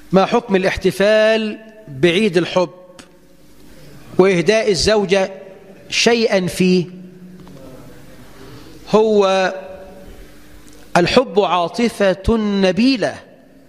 ما حكم الاحتفال بعيد الحب وإهداء الزوجة شيئا فيه هو الحب عاطفة نبيلة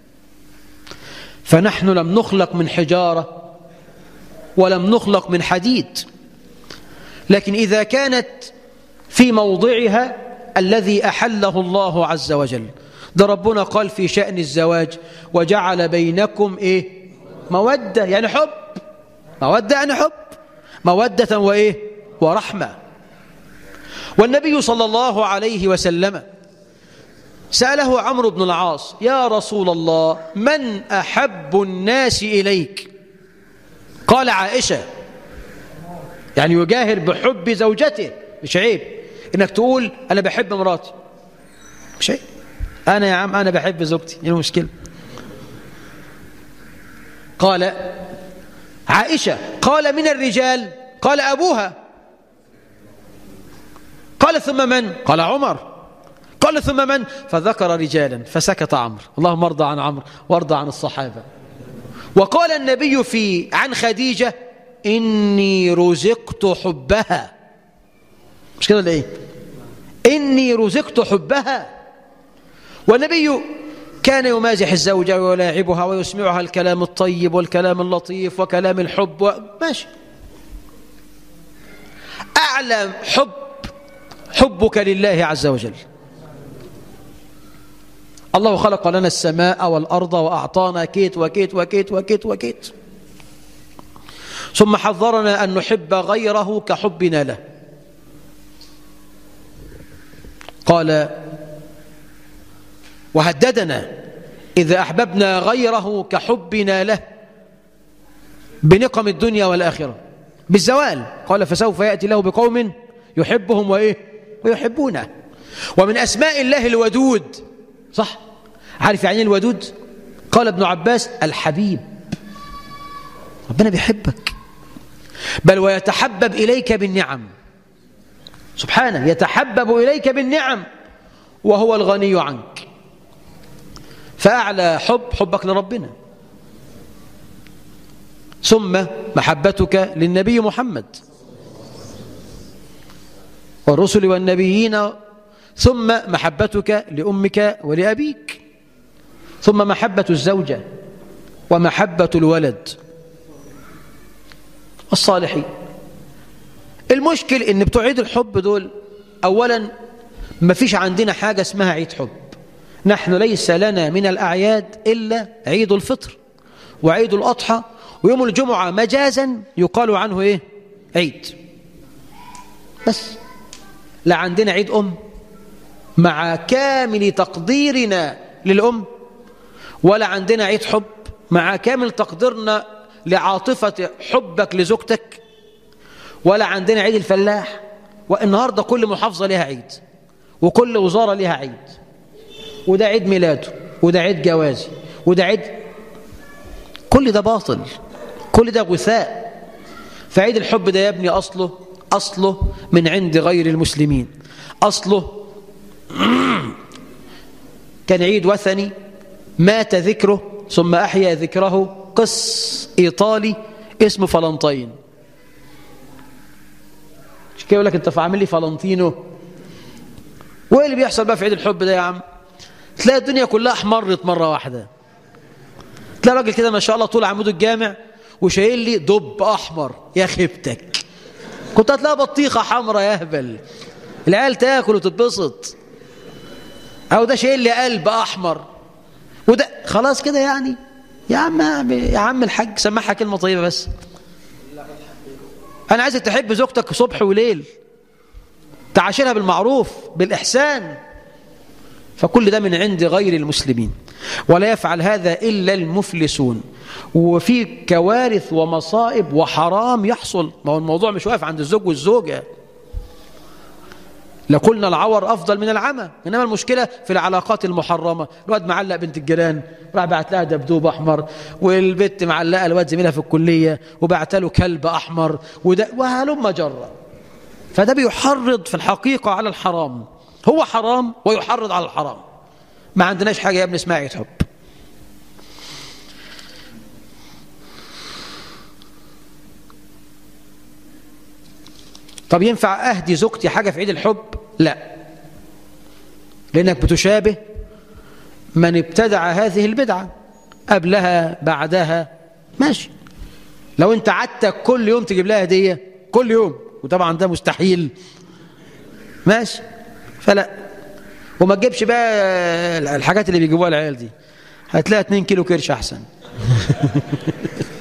فنحن لم نخلق من حجارة ولم نخلق من حديد لكن إذا كانت في موضعها الذي أحله الله عز وجل ده ربنا قال في شأن الزواج وجعل بينكم إيه مودة يعني حب مودة يعني حب مودة وإيه ورحمة والنبي صلى الله عليه وسلم سأله عمرو بن العاص يا رسول الله من أحب الناس إليك قال عائشة يعني يجاهر بحب زوجته مش عيب انك تقول انا بحب مراتي مش عيب انا يا عم انا بحب زوجتي ايه المشكله قال عائشه قال من الرجال قال ابوها قال ثم من قال عمر قال ثم من فذكر رجالا فسكت عمرو اللهم ارضى عن عمرو وارضى عن الصحابه وقال النبي في عن خديجه إني رزقت حبها مش كده ولا إيه إني رزقت حبها والنبي كان يمازح الزوجة ويلاعبها ويسمعها الكلام الطيب والكلام اللطيف وكلام الحب و... ماشي أعلى حب حبك لله عز وجل الله خلق لنا السماء والأرض وأعطانا كيت وكيت وكيت وكيت وكيت ثم حذرنا أن نحب غيره كحبنا له قال وهددنا إذا أحببنا غيره كحبنا له بنقم الدنيا والآخرة بالزوال قال فسوف يأتي له بقوم يحبهم وإيه ويحبونه ومن أسماء الله الودود صح عارف يعني الودود قال ابن عباس الحبيب ربنا بيحبك بل ويتحبب إليك بالنعم سبحانه يتحبب إليك بالنعم وهو الغني عنك فأعلى حب حبك لربنا ثم محبتك للنبي محمد والرسل والنبيين ثم محبتك لأمك ولأبيك ثم محبة الزوجة ومحبة الولد الصالحين المشكل ان بتوع عيد الحب دول اولا ما فيش عندنا حاجة اسمها عيد حب نحن ليس لنا من الأعياد إلا عيد الفطر وعيد الأضحى ويوم الجمعة مجازا يقال عنه إيه عيد بس لا عندنا عيد أم مع كامل تقديرنا للأم ولا عندنا عيد حب مع كامل تقديرنا لعاطفة حبك لزوجتك ولا عندنا عيد الفلاح والنهاردة كل محافظة لها عيد وكل وزارة لها عيد وده عيد ميلاده وده عيد جوازي وده عيد كل ده باطل كل ده غثاء فعيد الحب ده يا ابني أصله أصله من عند غير المسلمين أصله كان عيد وثني مات ذكره ثم أحيا ذكره قس إيطالي اسمه فلنطين مش كده يقول لك أنت عامل لي فلنطينو وإيه اللي بيحصل بقى في عيد الحب ده يا عم تلاقي الدنيا كلها احمرت مرة واحدة تلاقي راجل كده ما شاء الله طول عمود الجامع وشايل لي دب أحمر يا خيبتك كنت هتلاقي بطيخة حمراء يهبل العيال تاكل وتتبسط أو ده شايل لي قلب أحمر وده خلاص كده يعني يا عم يا عم الحاج سمعها كلمة طيبة بس أنا عايزك تحب زوجتك صبح وليل تعاشرها بالمعروف بالإحسان فكل ده من عند غير المسلمين ولا يفعل هذا إلا المفلسون وفي كوارث ومصائب وحرام يحصل ما هو الموضوع مش واقف عند الزوج والزوجة لقلنا العور أفضل من العمى إنما المشكلة في العلاقات المحرمة الواد معلق بنت الجيران راح بعت لها دبدوب أحمر والبت معلقة الواد زميلها في الكلية وبعت له كلب أحمر وده وهلم جرة فده بيحرض في الحقيقة على الحرام هو حرام ويحرض على الحرام ما عندناش حاجة يا ابني اسمها عيد حب طب ينفع أهدي زوجتي حاجة في عيد الحب لا لأنك بتشابه من ابتدع هذه البدعة قبلها بعدها ماشي لو انت عدتك كل يوم تجيب لها هدية كل يوم وطبعا ده مستحيل ماشي فلا وما تجيبش بقى الحاجات اللي بيجيبوها العيال دي هتلاقي 2 كيلو كرش احسن